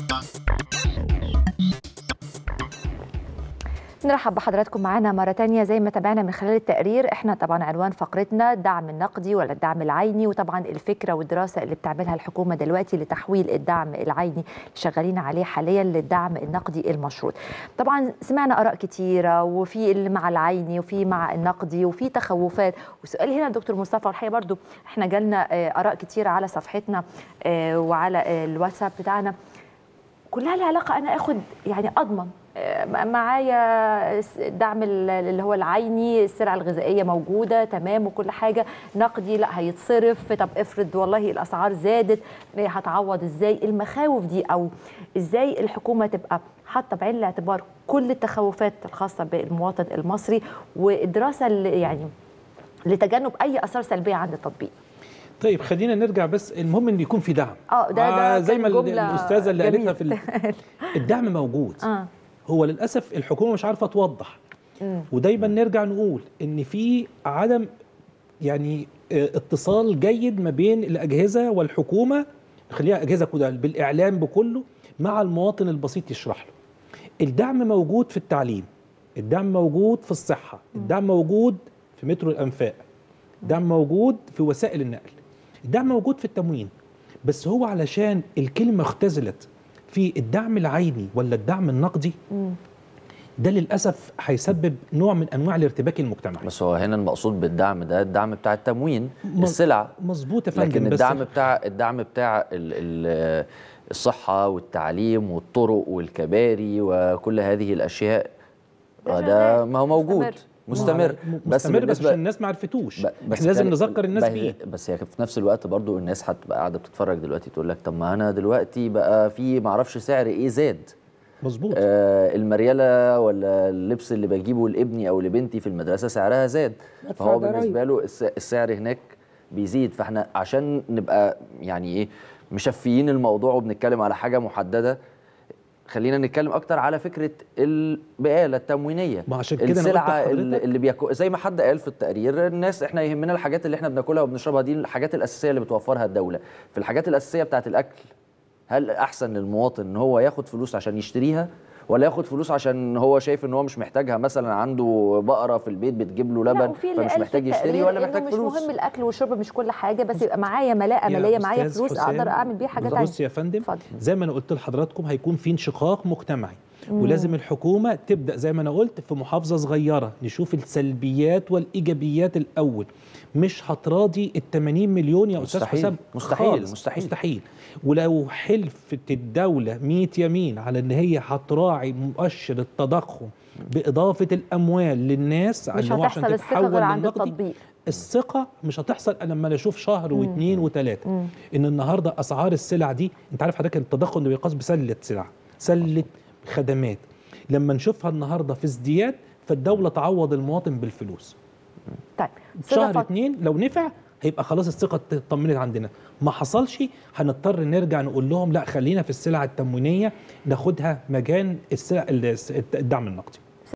نرحب بحضراتكم معانا مرة تانية زي ما تابعنا من خلال التقرير احنا طبعا عنوان فقرتنا الدعم النقدي ولا الدعم العيني وطبعا الفكرة والدراسة اللي بتعملها الحكومة دلوقتي لتحويل الدعم العيني اللي شغالين عليه حاليا للدعم النقدي المشروط طبعا سمعنا آراء كتيرة وفي اللي مع العيني وفي مع النقدي وفي تخوفات وسؤالي هنا دكتور مصطفى والحقيقة برضو احنا جالنا آراء كتيرة على صفحتنا وعلى الواتساب بتاعنا كلها لها علاقة أنا آخد يعني أضمن معايا الدعم اللي هو العيني السلع الغذائيه موجوده تمام وكل حاجه نقدي لا هيتصرف طب افرض والله الاسعار زادت هتعوض ازاي المخاوف دي او ازاي الحكومه تبقى حاطه بعين الاعتبار كل التخوفات الخاصه بالمواطن المصري والدراسه اللي يعني لتجنب اي اثار سلبيه عند التطبيق طيب خلينا نرجع بس المهم ان يكون في دعم اه ده ده زي ما الاستاذه اللي قالتها في الدعم موجود آه. هو للاسف الحكومه مش عارفه توضح مم. ودايما نرجع نقول ان في عدم يعني اتصال جيد ما بين الاجهزه والحكومه خليها اجهزه كده بالاعلام بكله مع المواطن البسيط يشرح له الدعم موجود في التعليم الدعم موجود في الصحه الدعم موجود في مترو الانفاق الدعم موجود في وسائل النقل الدعم موجود في التموين بس هو علشان الكلمه اختزلت في الدعم العيني ولا الدعم النقدي مم. ده للاسف هيسبب نوع من انواع الارتباك المجتمعي بس هو هنا المقصود بالدعم ده الدعم بتاع التموين السلع مظبوط يا فندم لكن الدعم بتاع الدعم بتاع ال ال الصحه والتعليم والطرق والكباري وكل هذه الاشياء ده ما هو موجود مستمر بس مستمر بس عشان الناس ما عرفتوش بس لازم نذكر الناس بيه بس هي في نفس الوقت برضو الناس هتبقى قاعده بتتفرج دلوقتي تقول لك طب ما انا دلوقتي بقى في ما اعرفش سعر ايه زاد مظبوط آه المريله ولا اللبس اللي بجيبه لابني او لبنتي في المدرسه سعرها زاد فهو بالنسبه له السعر هناك بيزيد فاحنا عشان نبقى يعني ايه مشفيين الموضوع وبنتكلم على حاجه محدده خلينا نتكلم اكتر على فكره البقاله التموينيه ما عشان كده السلعه اللي بيكو زي ما حد قال في التقرير الناس احنا يهمنا الحاجات اللي احنا بناكلها وبنشربها دي الحاجات الاساسيه اللي بتوفرها الدوله في الحاجات الاساسيه بتاعه الاكل هل احسن للمواطن ان هو ياخد فلوس عشان يشتريها ولا ياخد فلوس عشان هو شايف ان هو مش محتاجها مثلا عنده بقره في البيت بتجيب له لبن فمش محتاج يشتري ولا محتاج مش فلوس مش مهم الاكل والشرب مش كل حاجه بس يبقى معايا ملاءه ماليه معايا فلوس اقدر اعمل بيها حاجه ثانيه بص يا فندم فضل. زي ما انا قلت لحضراتكم هيكون في انشقاق مجتمعي مم. ولازم الحكومه تبدا زي ما انا قلت في محافظه صغيره نشوف السلبيات والايجابيات الاول مش هتراضي ال 80 مليون يا استاذ حسام مستحيل مستحيل مستحيل ولو حلفت الدوله 100 يمين على ان هي هتراعي مؤشر التضخم باضافه الاموال للناس مش هتحصل الثقه غير عند التطبيق الثقه مش هتحصل الا لما اشوف شهر واثنين وثلاثه ان النهارده اسعار السلع دي انت عارف حضرتك التضخم اللي بيقاس بسله سلع سله خدمات لما نشوفها النهارده في ازدياد فالدوله تعوض المواطن بالفلوس طيب شهر اتنين لو نفع هيبقى خلاص الثقه اطمنت عندنا ما حصلش هنضطر نرجع نقول لهم لا خلينا في السلع التموينيه ناخدها مكان السلع الدعم النقدي